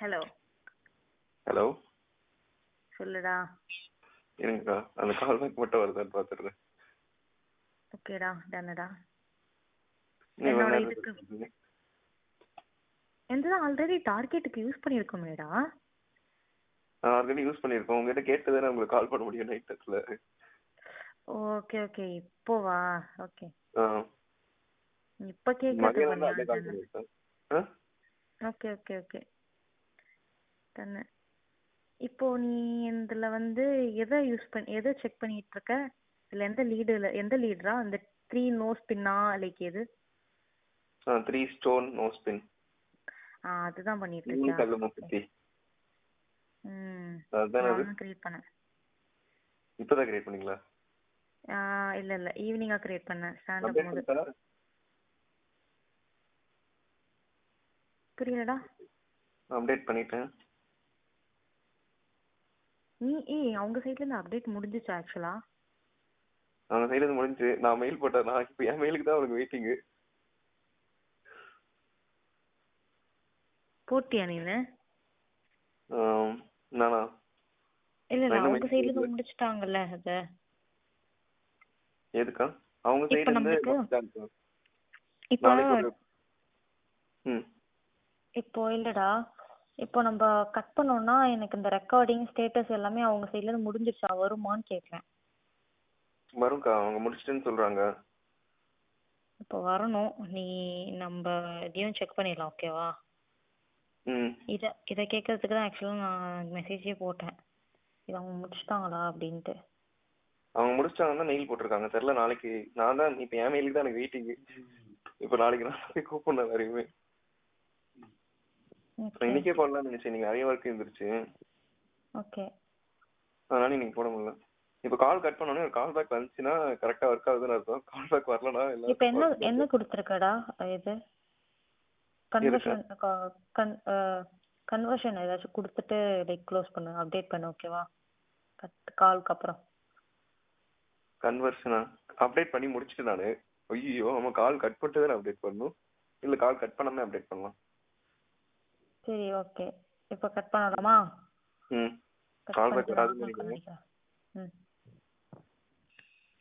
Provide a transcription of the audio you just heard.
Hello hello சொல்லுடா இருங்கக்கா அந்த call back மட்டும் வருதான்னு பார்த்துடுறேன் ஓகேடா டன்னுடா நீ என்னோட வேணா இதுக்கு- எடுத்து எந்த ஆல்ரெடி டார்கெட்டுக்கு யூஸ் பண்ணியிருக்கோமேடா நான் ஆல்ரெடி யூஸ் பண்ணியிருக்கோம் உங்ககிட்ட கேட்டு தானே உங்களுக்கு கால் பண்ண முடியும் நைட் டச்சில் ஓகே ஓகே இப்போவா ஓகே ஆ இப்போ மதியம் வந்து அப்படியே கால் கேட்கறது பண்ணியிருக்கேன் ஆ ஓகே ஓகே ஓகே தண்ணு இப்போ நீ இதுல வந்து எதை யூஸ் பண்ணி எதை செக் பண்ணிட்டு இருக்க இதுல எந்த லீடுல எந்த லீடுரா அந்த த்ரீ நோஸ் பின்னா லைக் எது ஆ த்ரீ ஸ்டோன் நோ ஸ்பின் ஆ அதுதான் பண்ணிட்டு மூணு இருக்கியா கல்லு முப்பத்தி ம் அதுதானே அது நானும் கிரியேட் பண்ணேன் இப்போதான் கிரியேட் பண்ணீங்களா ஆ இல்ல இல்ல ஈவினிங்கா கிரியேட் பண்ணேன் ஸ்டாண்ட் அப் அப்டேட் போது பண்ணிட்டா புரியலடா அப்டேட் பண்ணிட்டேன் நீ ஏய் அவங்க சைடுல இருந்து அப்டேட் முடிஞ்சிச்சு ஆக்சுவலா அவங்க சைடு இருந்து முடிஞ்சு நான் மெயில் போட்டேன் நான் இப்போ என் மெயிலுக்கு தான் அவனுக்கு வெயிட்டிங்கு போட்டியா நீனு நானா இல்ல இல்ல நான் இன்னும் அவங்க mail சைடுல இருந்து போடல. முடிச்சிட்டாங்கல்ல அத எதுக்கா அவங்க இப்ப சைடு இருந்து நம்மளுக்கு- முடிச்சிட்டாங்க. இப்போ நாளைக்கு ஒரு ம் இப்போ இல்லடா இப்போ நம்ம கட் பண்ணோம்னா எனக்கு இந்த ரெக்கார்டிங் ஸ்டேட்டஸ் எல்லாமே அவங்க சைடுல இருந்து முடிஞ்சிருச்சா வருமான்னு கேக்குறேன் வரும்க்கா அவங்க முடிச்சிட்டேன்னு சொல்றாங்க இப்போ வரணும் நீ நம்ம இதையும் செக் பண்ணிடலாம் ஓகேவா ம் இதை இதை கேட்கறதுக்கு தான் ஆக்சுவலாக நான் மெசேஜே போட்டேன் இது அவங்க முடிச்சிட்டாங்களா அப்படின்ட்டு அவங்க முடிச்சிட்டாங்கன்னா மெயில் போட்டிருக்காங்க தெரியல நாளைக்கு நான் தான் இப்போ என் மெயிலுக்கு தான் எனக்கு வெயிட்டிங்கு இப்போ நாளைக்கு நான் போய் கூப்பிடணும் எல்லாரையுமே நான் இன்னைக்கே போடலாம்னு நினைச்சேன் நீங்க நிறைய ஒர்க் இருந்துருச்சு ஓகே அதனால இன்னைக்கு போட முடியல இப்போ கால் கட் பண்ணோன்னே ஒரு கால் பேக் வந்துச்சுன்னா கரெக்டா ஒர்க் ஆகுதுன்னு அர்த்தம் கால் பேக் வரலனா இப்போ என்ன என்ன கொடுத்துருக்கடா இது கன்வர்ஷன் கன் கன்வர்ஷன் ஏதாச்சும் கொடுத்துட்டு லைக் க்ளோஸ் பண்ணு அப்டேட் பண்ணு ஓகேவா கட் காலுக்கு அப்புறம் கன்வர்ஷனா அப்டேட் பண்ணி முடிச்சிட்டு நானு ஐயோ ஆமா கால் கட் பண்ணிட்டு தான் அப்டேட் பண்ணணும் இல்ல கால் கட் பண்ணாம அப்டேட் பண்ணலாம் சரி ஓகே இப்போ கட் பண்ணலாமா ம் கட் Call back பண்ணிட்டு வராதுன்னு நான் நினைக்கிறேன். பண்ணிக்கிறேன் ம்